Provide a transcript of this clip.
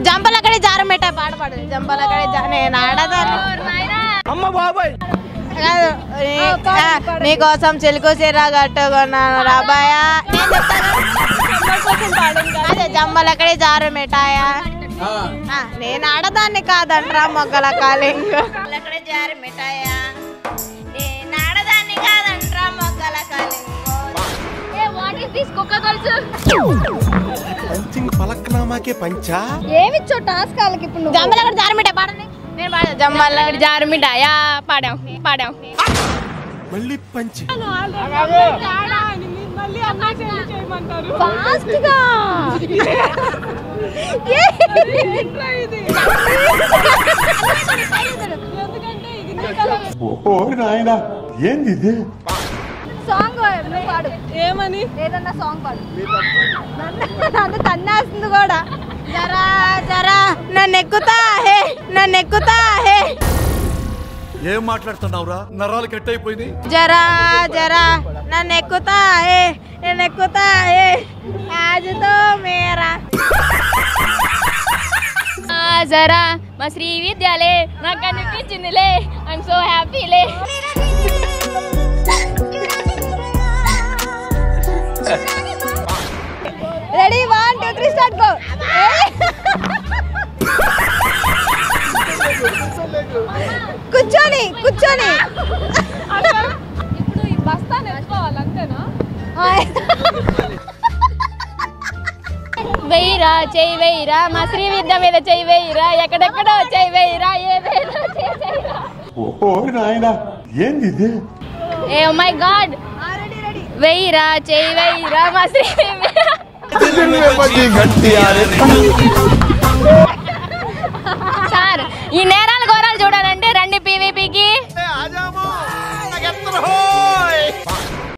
జంపలక్కడి జారు మిఠా పాట పాడు జంపలక్కడి జా నేను ఆడదాను కాదు నీ- ఆ, నీకోసం చిలుకు చీర కట్టుకున్నాను రాబాయా నేను చెప్తాను అదే జంబలక్కడి జారు మిఠాయా ఆ, నేను ఆడదాన్ని కాదంట్రా మొగ్గల కాలింగ్ జారు మిఠాయా నేను ఆడదాన్ని కాదంట్రా మొగ్గల కాలింగ్ పంచింగ్ పలక్నామాకే పంచా ఏమిచ్చో టాస్క్ వాళ్ళకి ఇప్పుడు నువ్వు జంబలక్కడి జారు మిఠాయి పాడండి నేను పాడా జంబలక్కడి జారు మిఠాయా పాడాం పాడాం మళ్ళీ పంచి ఫాస్ట్ గా ఓ నాయనా ఏంది ఇది సాంగ్ నువ్వు పాడు ఏమని ఏదన్నా సాంగ్ పాడు నన్ను నన్ను తన్నేస్తుంది కూడా జరా జరా నన్ను ఎక్కుతా హే నన్ను ఎక్కుతా హే ఏం మాట్లాడుతున్నావురా నరాలు కట్ అయిపోయింది జరా జరా నన్ను ఎక్కుతా హే నేను ఎక్కుతా హే ఆజుతో మేరా జరా మా శ్రీ విద్యాలే నాకు అనిపించిందిలే ఐఎమ్ సో హ్యాపీలే ready one two three start go కూర్చొని కూర్చొని ఇప్పుడు ఈ బస్తా నేర్చుకోవాలి అంతేనా వెయ్యిరా చెయ్యి వెయ్యిరా మా శ్రీ విద్య మీద చెయ్యి వెయ్యిరా ఎక్కడెక్కడో చెయ్యి వెయ్యిరా ఏదైనా చెయ్యి వెయ్యిరా ఓ నాయనా ఏంది ఇది ఏ మై గాడ్ వెయ్యిరా చెయ్యి వెయ్యిరా మా శ్రీ సార్ ఈ నేరాలు